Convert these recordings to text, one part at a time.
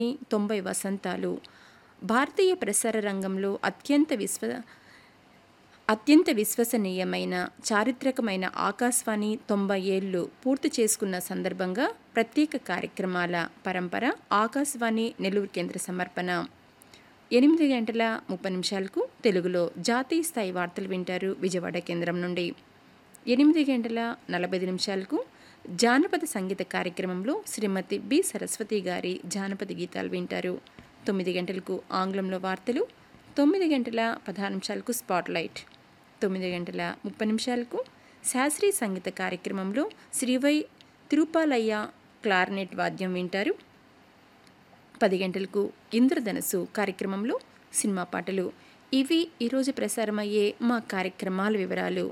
తొంభై వసంతాలు భారతీయ ప్రసార రంగంలో అత్యంత విశ్వ అత్యంత విశ్వసనీయమైన చారిత్రకమైన ఆకాశవాణి తొంభై ఏళ్ళు పూర్తి చేసుకున్న సందర్భంగా ప్రత్యేక కార్యక్రమాల పరంపర ఆకాశవాణి నెల్లూరు కేంద్ర సమర్పణ ఎనిమిది గంటల ముప్పై నిమిషాలకు తెలుగులో జాతీయ స్థాయి వార్తలు వింటారు విజయవాడ కేంద్రం నుండి ఎనిమిది గంటల నలభై ఐదు నిమిషాలకు జానపద సంగీత కార్యక్రమంలో శ్రీమతి బి సరస్వతి గారి జానపద గీతాలు వింటారు తొమ్మిది గంటలకు ఆంగ్లంలో వార్తలు తొమ్మిది గంటల పదహారు నిమిషాలకు స్పాట్లైట్ తొమ్మిది గంటల ముప్పై నిమిషాలకు శాస్త్రీయ సంగీత కార్యక్రమంలో శ్రీవై తిరుపాలయ్య క్లార్నెట్ వాద్యం వింటారు పది గంటలకు ఇంద్రధనస్సు కార్యక్రమంలో సినిమా పాటలు ఇవి ఈరోజు ప్రసారమయ్యే మా కార్యక్రమాల వివరాలు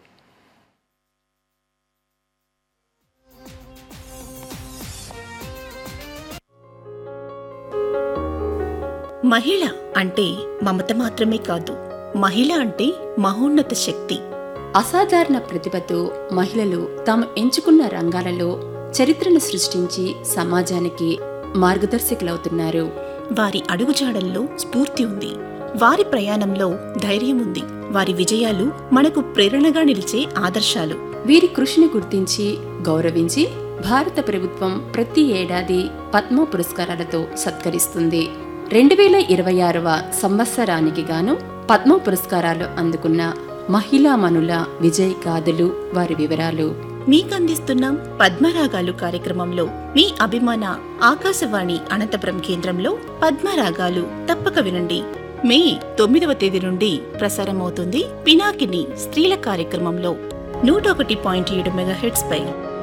మహిళ అంటే మమత మాత్రమే కాదు మహిళ అంటే మహోన్నత శక్తి అసాధారణ ప్రతిభతో మహిళలు తాము ఎంచుకున్న రంగాలలో చరిత్రను సృష్టించి సమాజానికి మార్గదర్శకులవుతున్నారు వారి అడుగుజాడల్లో స్ఫూర్తి ఉంది వారి ప్రయాణంలో ధైర్యం ఉంది వారి విజయాలు మనకు ప్రేరణగా నిలిచే ఆదర్శాలు వీరి కృషిని గుర్తించి గౌరవించి భారత ప్రభుత్వం ప్రతి ఏడాది పద్మ పురస్కారాలతో సత్కరిస్తుంది రెండు వేల ఇరవై ఆరవ సంవత్సరానికి గాను పద్మ పురస్కారాలు అందుకున్న మహిళామణుల విజయ్ గాథలు వారి వివరాలు మీకందిస్తున్నాం పద్మరాగాలు కార్యక్రమంలో మీ అభిమాన ఆకాశవాణి అనంతపురం కేంద్రంలో పద్మరాగాలు తప్పక వినండి మే తొమ్మిదవ తేదీ నుండి ప్రసారమవుతుంది పినాకిని స్త్రీల కార్యక్రమంలో నూట ఒకటి పాయింట్ ఏడు మెగాహెట్స్ పై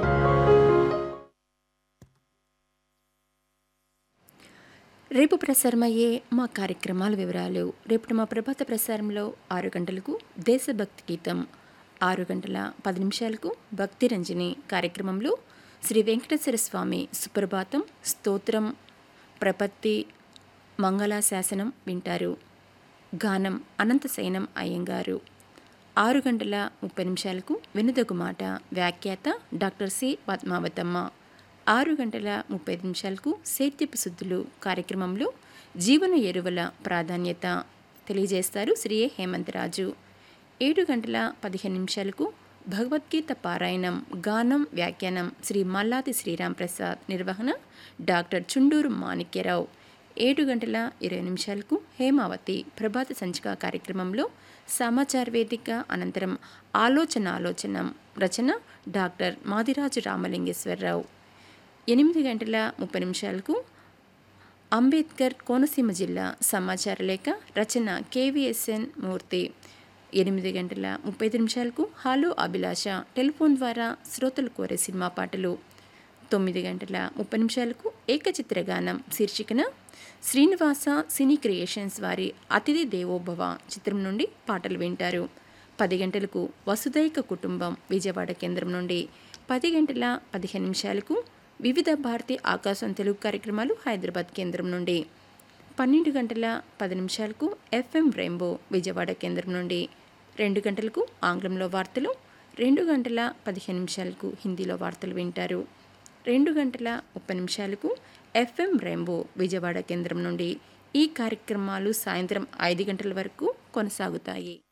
రేపు ప్రసారమయ్యే మా కార్యక్రమాల వివరాలు రేపు మా ప్రభాత ప్రసారంలో ఆరు గంటలకు దేశభక్తి గీతం ఆరు గంటల పది నిమిషాలకు భక్తి రంజని కార్యక్రమంలో శ్రీ వెంకటేశ్వర స్వామి సుప్రభాతం స్తోత్రం ప్రపత్తి మంగళాశాసనం వింటారు గానం అనంతశయనం అయ్యంగారు ఆరు గంటల ముప్పై నిమిషాలకు వినుదగు మాట వ్యాఖ్యాత డాక్టర్ సి పద్మావతమ్మ ఆరు గంటల ముప్పై ఐదు నిమిషాలకు సేద్యపు శుద్ధులు కార్యక్రమంలో జీవన ఎరువుల ప్రాధాన్యత తెలియజేస్తారు శ్రీ ఏ హేమంతరాజు ఏడు గంటల పదిహేను నిమిషాలకు భగవద్గీత పారాయణం గానం వ్యాఖ్యానం శ్రీ మల్లాది శ్రీరామ్ ప్రసాద్ నిర్వహణ డాక్టర్ చుండూరు మాణిక్యరావు ఏడు గంటల ఇరవై నిమిషాలకు హేమావతి ప్రభాత సంచిక కార్యక్రమంలో సమాచార వేదిక అనంతరం ఆలోచన ఆలోచన రచన డాక్టర్ మాదిరాజు రామలింగేశ్వరరావు ఎనిమిది గంటల ముప్పై నిమిషాలకు అంబేద్కర్ కోనసీమ జిల్లా సమాచార లేఖ రచన కేవీఎస్ఎన్ మూర్తి ఎనిమిది గంటల ముప్పై ఐదు నిమిషాలకు హలో అభిలాష టెలిఫోన్ ద్వారా శ్రోతలు కోరే సినిమా పాటలు తొమ్మిది గంటల ముప్పై నిమిషాలకు ఏకచిత్ర గానం శీర్షికన శ్రీనివాస సినీ క్రియేషన్స్ వారి అతిథి దేవోభవ చిత్రం నుండి పాటలు వింటారు పది గంటలకు వసుదైక కుటుంబం విజయవాడ కేంద్రం నుండి పది గంటల పదిహేను నిమిషాలకు వివిధ భారతి ఆకాశం తెలుగు కార్యక్రమాలు హైదరాబాద్ కేంద్రం నుండి పన్నెండు గంటల పది నిమిషాలకు ఎఫ్ఎం రెయిన్బో విజయవాడ కేంద్రం నుండి రెండు గంటలకు ఆంగ్లంలో వార్తలు రెండు గంటల పదిహేను నిమిషాలకు హిందీలో వార్తలు వింటారు రెండు గంటల ముప్పై నిమిషాలకు ఎఫ్ఎం రెయిన్బో విజయవాడ కేంద్రం నుండి ఈ కార్యక్రమాలు సాయంత్రం ఐదు గంటల వరకు కొనసాగుతాయి